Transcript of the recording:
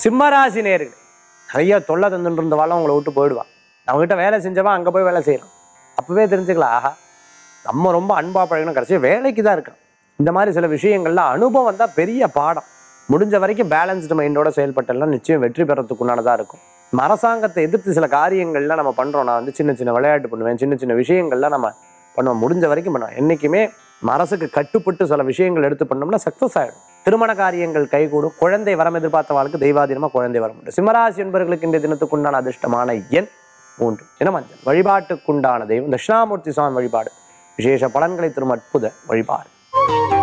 சிம்மராசி நேர்கள் நிறைய தொல்லை தந்துட்டு இருந்தவாளும் உங்களை விட்டு போயிடுவா நம்மகிட்ட வேலை செஞ்சவன் அங்கே போய் வேலை செய்யலாம் அப்பவே தெரிஞ்சுக்கலாம் ஆஹா நம்ம ரொம்ப அன்பா பழகணும் கடைசியாக வேலைக்கு தான் இருக்கான் இந்த மாதிரி சில விஷயங்கள்ல அனுபவம் தான் பெரிய பாடம் முடிஞ்ச வரைக்கும் பேலன்ஸ்டு மைண்டோட செயல்பட்டெல்லாம் நிச்சயம் வெற்றி பெறத்துக்கு உண்டானதா இருக்கும் நம்ம அரசாங்கத்தை எதிர்த்து சில காரியங்கள்லாம் நம்ம பண்றோம் நான் வந்து சின்ன சின்ன விளையாட்டு பண்ணுவேன் சின்ன சின்ன விஷயங்கள்லாம் நம்ம பண்ணுவோம் முடிஞ்ச வரைக்கும் பண்ணுவோம் என்னைக்குமே அரசுக்கு கட்டுப்பட்டு சில விஷயங்கள் எடுத்து பண்ணோம்னா சக்ஸஸ் ஆகிடும் திருமண காரியங்கள் கைகூடும் குழந்தை வரம் எதிர்பார்த்த வாழ்க்கை தெய்வாதீனமா குழந்தை வரம் உண்டு சிம்மராசி என்பவர்களுக்கு இந்த தினத்துக்குண்டான அதிர்ஷ்டமான எண் மூன்று இனமஞ்சள் வழிபாட்டுக்குண்டான தெய்வம் தட்சிணாமூர்த்தி சுவாமி வழிபாடு விசேஷ பலன்களை தரும் அற்புத வழிபாடு